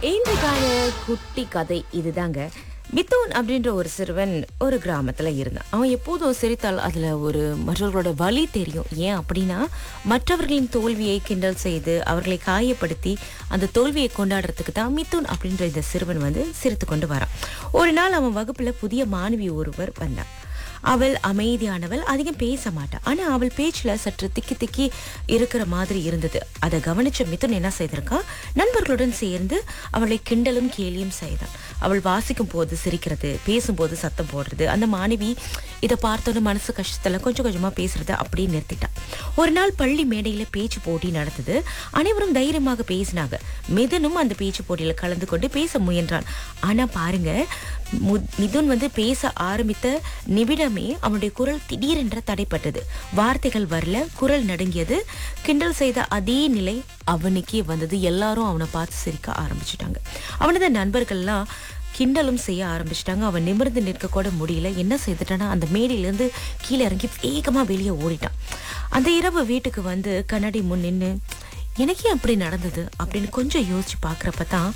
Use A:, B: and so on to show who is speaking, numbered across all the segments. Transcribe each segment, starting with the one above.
A: இன்றைக்கான குட்டி கதை இதுதாங்க மித்தோன் அப்படின்ற ஒரு சிறுவன் ஒரு கிராமத்துல இருந்தான் அவன் எப்போதும் சிரித்தால் அதுல ஒரு மற்றவர்களோட வலி தெரியும் ஏன் அப்படின்னா மற்றவர்களின் தோல்வியை கிண்டல் செய்து அவர்களை காயப்படுத்தி அந்த தோல்வியை கொண்டாடுறதுக்கு தான் மித்தூன் அப்படின்ற இந்த சிறுவன் வந்து சிரித்து கொண்டு வரான் ஒரு நாள் அவன் வகுப்புல புதிய மாணவி ஒருவர் வந்தான் அவள் அமைதியானவள் அதிகம் பேச மாட்டாள் ஆனா அவள் பேச்சுல சற்று திக்கி திக்கி இருக்கிற மாதிரி இருந்தது அதை கவனிச்ச மிதுன் என்ன செய்திருக்கான் நண்பர்களுடன் சேர்ந்து அவளை கிண்டலும் கேலியும் செய்தான் அவள் வாசிக்கும் போது சிரிக்கிறது பேசும்போது சத்தம் போடுறது அந்த மாணவி இதை பார்த்தோன்னு மனசு கஷ்டத்துல கொஞ்சம் கொஞ்சமா பேசுறத அப்படியே நிறுத்திட்டான் ஒரு நாள் பள்ளி மேடையில பேச்சு போட்டி நடந்தது அனைவரும் தைரியமாக பேசினாங்க மிதுனும் அந்த பேச்சு போட்டியில கலந்து கொண்டு பேச முயன்றான் ஆனா பாருங்க மு- மிதுன் வந்து பேச ஆரம்பித்த நிமிடமே அவனுடைய குரல் திடீரென்ற தடைப்பட்டது வார்த்தைகள் வரல குரல் நடுங்கியது கிண்டல் செய்த அதே நிலை அவனுக்கே வந்தது எல்லாரும் அவனை பார்த்து சிரிக்க ஆரம்பிச்சிட்டாங்க அவனது நண்பர்கள்லாம் கிண்டலும் செய்ய ஆரம்பிச்சிட்டாங்க அவன் நிமிர்ந்து நிற்க கூட முடியல என்ன செய்துட்டானா அந்த மேடையிலேருந்து கீழே இறங்கி வேகமா வெளியே ஓடிட்டான் அந்த இரவு வீட்டுக்கு வந்து கண்ணாடி முன் நின்று எனக்கே அப்படி நடந்தது அப்படின்னு கொஞ்சம் யோசிச்சு பார்க்குறப்ப தான்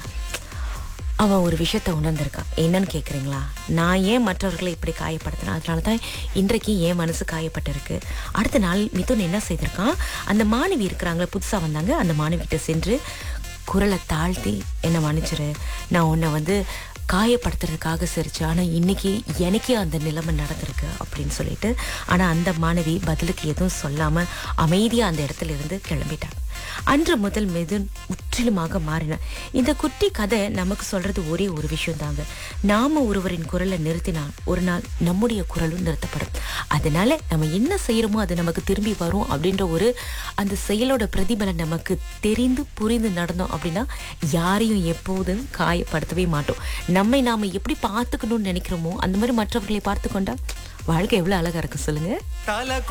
A: அவன் ஒரு விஷயத்த உணர்ந்திருக்கான் என்னன்னு கேக்குறீங்களா நான் ஏன் மற்றவர்களை இப்படி காயப்படுத்தினேன் அதனால தான் இன்றைக்கு என் மனசு காயப்பட்டிருக்கு அடுத்த நாள் மிதுன் என்ன செய்திருக்கான் அந்த மாணவி இருக்கிறாங்களே புதுசா வந்தாங்க அந்த மாணவிகிட்ட சென்று குரலை தாழ்த்தி என்னை மன்னிச்சிரு நான் உன்னை வந்து காயப்படுத்துறதுக்காக சிரிச்சேன் ஆனா இன்னைக்கு எனக்கே அந்த நிலைமை நடந்திருக்கு அப்படின்னு சொல்லிட்டு ஆனா அந்த மாணவி பதிலுக்கு எதுவும் சொல்லாம அமைதியா அந்த இடத்துல இருந்து கிளம்பிட்டாங்க அன்று முதல் மிதுன் முற்றிலுமாக மாறினான் இந்த குட்டி கதை நமக்கு சொல்றது ஒரே ஒரு விஷயம் தாங்க நாம ஒருவரின் குரலை நிறுத்தினால் ஒரு நாள் நம்முடைய குரலும் நிறுத்தப்படும் அதனால நம்ம என்ன செய்யறோமோ அது நமக்கு திரும்பி வரும் அப்படின்ற ஒரு அந்த செயலோட பிரதிபலன் நமக்கு தெரிந்து புரிந்து நடந்தோம் அப்படின்னா யாரையும் எப்போதும் காயப்படுத்தவே மாட்டோம் நம்மை நாம எப்படி பார்த்துக்கணும்னு நினைக்கிறோமோ அந்த மாதிரி மற்றவர்களை பார்த்து கொண்டா வாழ்க்கை எவ்வளவு அழகா இருக்கு சொல்லுங்க
B: தல